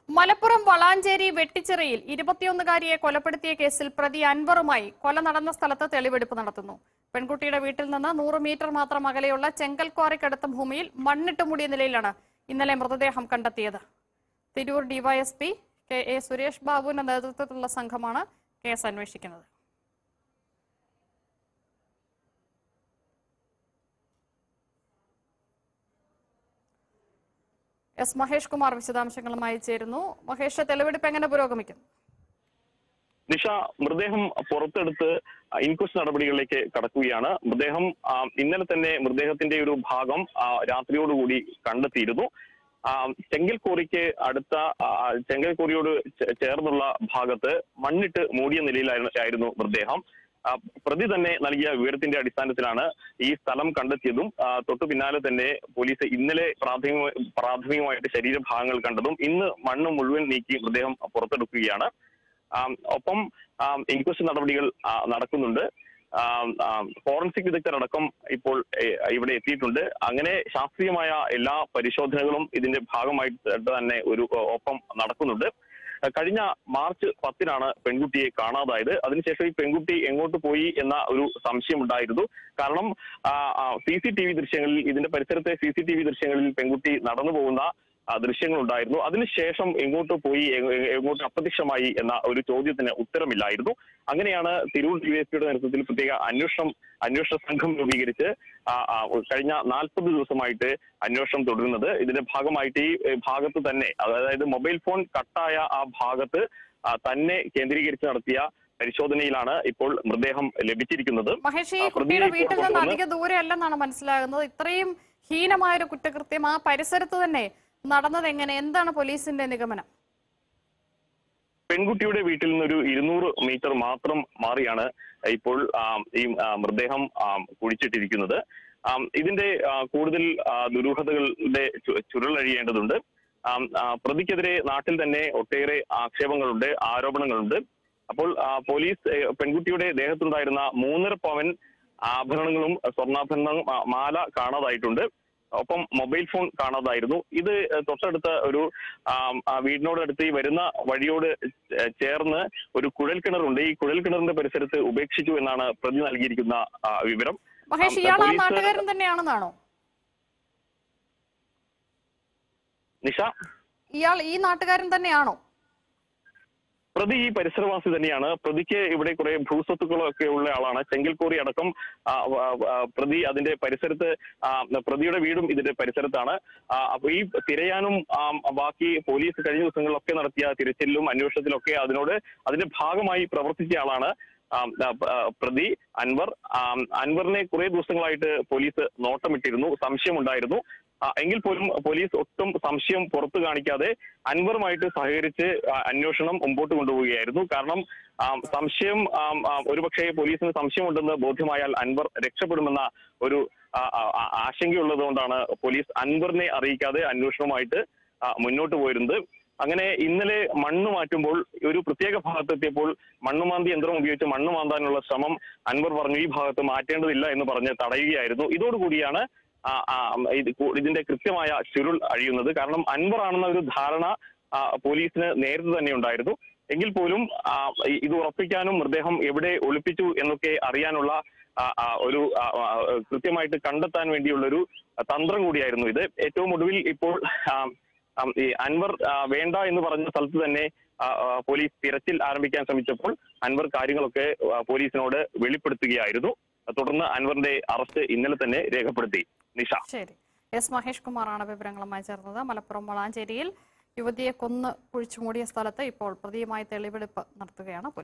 മലപ്പുറം വളാഞ്ചേരി വെട്ടിച്ചിറയിൽ ഇരുപത്തിയൊന്നുകാരിയെ കൊലപ്പെടുത്തിയ കേസിൽ പ്രതി അൻവറുമായി കൊല നടന്ന സ്ഥലത്ത് തെളിവെടുപ്പ് നടത്തുന്നു പെൺകുട്ടിയുടെ വീട്ടിൽ നിന്ന് നൂറ് മീറ്റർ മാത്രം അകലെയുള്ള ചെങ്കൽക്വാറിക്കടുത്ത ഭൂമിയിൽ മണ്ണിട്ട് മൂടിയ നിലയിലാണ് ഇന്നലെ മൃതദേഹം കണ്ടെത്തിയത് Tirur DYSP K A Suresh ബാബുവിന്റെ നേതൃത്വത്തിലുള്ള സംഘമാണ് കേസ് അന്വേഷിക്കുന്നത് എസ് മഹേഷ് കുമാർ വിശദാംശങ്ങളുമായി ചേരുന്നു മഹേഷ് തെളിവെടുപ്പ് എങ്ങനെ പുരോഗമിക്കും നിഷ മൃതദേഹം പുറത്തെടുത്ത് ഇൻക്വസ്റ്റ് നടപടികളിലേക്ക് കടക്കുകയാണ് മൃതദേഹം ആ, ഇന്നലെ തന്നെ മൃതദേഹത്തിന്റെ ഒരു ഭാഗം ആ, രാത്രിയോടുകൂടി കണ്ടെത്തിയിരുന്നു ആ, ചെങ്കൽക്കോറിക്ക് അടുത്ത ആ, ചെങ്കൽക്കോറിയോട് ചേ- ചേർന്നുള്ള ഭാഗത്ത് മണ്ണിട്ട് മൂടിയ നിലയിലായിരുന്നു ആയിരുന്നു മൃതദേഹം ആ, പ്രതി തന്നെ നൽകിയ വിവരത്തിന്റെ അടിസ്ഥാനത്തിലാണ് ഈ സ്ഥലം കണ്ടെത്തിയതും ആ, തൊട്ടു പിന്നാലെ തന്നെ പോലീസ് ഇന്നലെ പ്രാഥമിക പ്രാഥമികമായിട്ട് ശരീരഭാഗങ്ങൾ കണ്ടതും ഇന്ന് മണ്ണ് മുഴുവൻ നീക്കി മൃതദേഹം പുറത്തെടുക്കുകയാണ് ആം, ഒപ്പം ആം, ഇൻക്വസ്റ്റ് നടപടികൾ ആ, നടക്കുന്നുണ്ട് ആം, ആം, ഫോറൻസിക് വിദഗ്ധരടക്കം ഇപ്പോൾ ഏ, ഇവിടെ എത്തിയിട്ടുണ്ട് അങ്ങനെ ശാസ്ത്രീയമായ എല്ലാ പരിശോധനകളും ഇതിന്റെ ഭാഗമായിട്ട് തന്നെ ഒരു ഒ- ഒപ്പം നടക്കുന്നുണ്ട് കഴിഞ്ഞ മാർച്ച് പത്തിനാണ് പെൺകുട്ടിയെ കാണാതായത് അതിനുശേഷം ഈ പെൺകുട്ടി എങ്ങോട്ട് പോയി എന്ന ഒരു സംശയം ഉണ്ടായിരുന്നു കാരണം സി സി ടി വി ദൃശ്യങ്ങളിൽ ഇതിന്റെ പരിസരത്തെ സി സി ടി വി ദൃശ്യങ്ങളിൽ പെൺകുട്ടി നടന്നു പോകുന്ന ആ, ദൃശ്യങ്ങളുണ്ടായിരുന്നു അതിനുശേഷം എങ്ങോട്ട് പോയി എ- എ- എങ്ങോട്ട് അപ്രത്യക്ഷമായി എന്ന ഒരു ചോദ്യത്തിന് ഉത്തരമില്ലായിരുന്നു അങ്ങനെയാണ് തിരൂർ ഡിവൈഎസ്പിയുടെ നേതൃത്വത്തിൽ പ്രത്യേക അന്വേഷണം അന്വേഷണ സംഘം രൂപീകരിച്ച് ആ, ആ, കഴിഞ്ഞ നാൽപ്പത് ദിവസമായിട്ട് അന്വേഷണം തുടരുന്നത് ഇതിന്റെ ഭാഗമായിട്ട് ഈ ഏ, ഭാഗത്ത് തന്നെ അതായത് മൊബൈൽ ഫോൺ കട്ടായ ആ ഭാഗത്ത് ആ, തന്നെ കേന്ദ്രീകരിച്ച് നടത്തിയ പരിശോധനയിലാണ് ഇപ്പോൾ മൃതദേഹം ലഭിച്ചിരിക്കുന്നത് മഹേഷ് ഈ ആ, പ്രതിയെ കുട്ടിയുടെ ഇപ്പോൾ വീട്ടിൽ നിന്ന് കൊണ്ടുവന്ന് അധിക ദൂരെ അല്ലെന്നാണ് മനസ്സിലാകുന്നത് ഇത്രയും ഹീനമായ ഒരു കുറ്റകൃത്യം ആ പരിസരത്ത് തന്നെ നടന്നത് എങ്ങനെ എന്താണ് പോലീസിന്റെ നിഗമനം പെൺകുട്ടിയുടെ വീട്ടിൽ നിന്ന് ഒരു ഇരുന്നൂറ് മീറ്റർ മാത്രം മാറിയാണ് ഇപ്പോൾ ആം, ഈ ആ, മൃതദേഹം ആം, കുഴിച്ചിട്ടിരിക്കുന്നത് ആം, ഇതിന്റെ ആ, കൂടുതൽ ആ, ദുരൂഹതകളുടെ ചു- ചുരുളഴിയേണ്ടതുണ്ട് ആം, ആ, പ്രതിക്കെതിരെ നാട്ടിൽ തന്നെ ഒട്ടേറെ ആക്ഷേപങ്ങളുണ്ട് ആരോപണങ്ങളുണ്ട് അപ്പോൾ ആ, പോലീസ് ഏ, പെൺകുട്ടിയുടെ ദേഹത്തുണ്ടായിരുന്ന മൂന്നര പവൻ ആഭരണങ്ങളും സ്വർണ്ണാഭരണങ്ങളും ആ, മാല കാണാതായിട്ടുണ്ട് ഒപ്പം മൊബൈൽ ഫോൺ കാണാതായിരുന്നു ഇത് ഏ, തൊട്ടടുത്ത ഒരു ആം, ആ വീടിനോടടുത്ത് ഈ വരുന്ന വഴിയോട് ചേ- ചേർന്ന് ഒരു കുഴൽ കിണറുണ്ട് ഈ കുഴൽ കിണറിന്റെ പരിസരത്ത് ഉപേക്ഷിച്ചു എന്നാണ് പ്രതി നൽകിയിരിക്കുന്ന ആ, വിവരം മഹേഷ് ആ, ഇയാൾ ആ പോലീസ് നാട്ടുകാരൻ തന്നെയാണെന്നാണോ നിഷ ഇയാൾ ഈ നാട്ടുകാരൻ തന്നെയാണോ പ്രതി ഈ പരിസരവാസി തന്നെയാണ് പ്രതിക്ക് ഇവിടെ കുറെ ഭൂസ്വത്തുക്കളൊക്കെ ഉള്ള ആളാണ് ചെങ്കൽക്കോറി അടക്കം ആ, ആ, ആ, പ്രതി അതിന്റെ പരിസരത്ത് ആ, പ്രതിയുടെ വീടും ഇതിന്റെ പരിസരത്താണ് ആ, അപ്പൊ ഈ തിരയാനും ആ, ബാക്കി പോലീസ് കഴിഞ്ഞ ദിവസങ്ങളിലൊക്കെ നടത്തിയ തിരച്ചിലും അന്വേഷണത്തിലൊക്കെ അതിനോട് അതിന്റെ ഭാഗമായി പ്രവർത്തിച്ച ആളാണ് ആ, ആ, ആ, പ്രതി അൻവർ ആ, അൻവറിനെ കുറെ ദിവസങ്ങളായിട്ട് പോലീസ് നോട്ടമിട്ടിരുന്നു സംശയമുണ്ടായിരുന്നു ആ, എങ്കിൽ പോലും പോലീസ് ഒട്ടും സംശയം പുറത്തു കാണിക്കാതെ അൻവറുമായിട്ട് സഹകരിച്ച് ആ, അന്വേഷണം മുമ്പോട്ട് കൊണ്ടുപോവുകയായിരുന്നു കാരണം ആ, സംശയം ആ, ആ, ഒരുപക്ഷെ പോലീസിന് സംശയമുണ്ടെന്ന് ബോധ്യമായാൽ അൻവർ രക്ഷപ്പെടുമെന്ന ഒരു ആ, ആ, ആ, ആശങ്കയുള്ളത് കൊണ്ടാണ് പോലീസ് അൻവറിനെ അറിയിക്കാതെ അന്വേഷണവുമായിട്ട് ആ, മുന്നോട്ട് പോയിരുന്നത് അങ്ങനെ ഇന്നലെ മണ്ണ് മാറ്റുമ്പോൾ ഒരു പ്രത്യേക ഭാഗത്തെത്തിയപ്പോൾ മണ്ണുമാന്തി യന്ത്രം ഉപയോഗിച്ച് മണ്ണ് മാന്താനുള്ള ശ്രമം അൻവർ പറഞ്ഞു ഈ ഭാഗത്ത് മാറ്റേണ്ടതില്ല എന്ന് പറഞ്ഞ് തടയുകയായിരുന്നു ഇതോടുകൂടിയാണ് ആ, ആ, ഇത് കൂ- ഇതിന്റെ കൃത്യമായ ചുരുൾ അഴിയുന്നത് കാരണം അൻവർ ആണെന്ന ഒരു ധാരണ ആ, പോലീസിന് നേരത്തെ തന്നെ ഉണ്ടായിരുന്നു എങ്കിൽ പോലും ആ, ഇ- ഇത് ഉറപ്പിക്കാനും മൃതദേഹം എവിടെ ഒളിപ്പിച്ചു എന്നൊക്കെ അറിയാനുള്ള ആ, ആ, ഒരു ആ, ആ, കൃത്യമായിട്ട് കണ്ടെത്താൻ വേണ്ടിയുള്ള ഒരു തന്ത്രം കൂടിയായിരുന്നു ഇത് ഏറ്റവും ഒടുവിൽ ഇപ്പോൾ ആ, ആ, ഈ അൻവർ ആ, വേണ്ട എന്ന് പറഞ്ഞ സ്ഥലത്ത് തന്നെ ആ, ആ, പോലീസ് തിരച്ചിൽ ആരംഭിക്കാൻ ശ്രമിച്ചപ്പോൾ അൻവർ കാര്യങ്ങളൊക്കെ ആ, പോലീസിനോട് വെളിപ്പെടുത്തുകയായിരുന്നു തുടർന്ന് അൻവറിന്റെ അറസ്റ്റ് ഇന്നലെ തന്നെ രേഖപ്പെടുത്തി നിഷ ശരി എസ് മഹേഷ് കുമാറാണ് വിവരങ്ങളുമായി ചേർന്നത് മലപ്പുറം വളാഞ്ചേരിയിൽ യുവതിയെ കൊന്ന് കുഴിച്ചുമൂടിയ സ്ഥലത്ത് ഇപ്പോൾ പ്രതിയുമായി തെളിവെടുപ്പ് നടത്തുകയാണ് പോലീസ്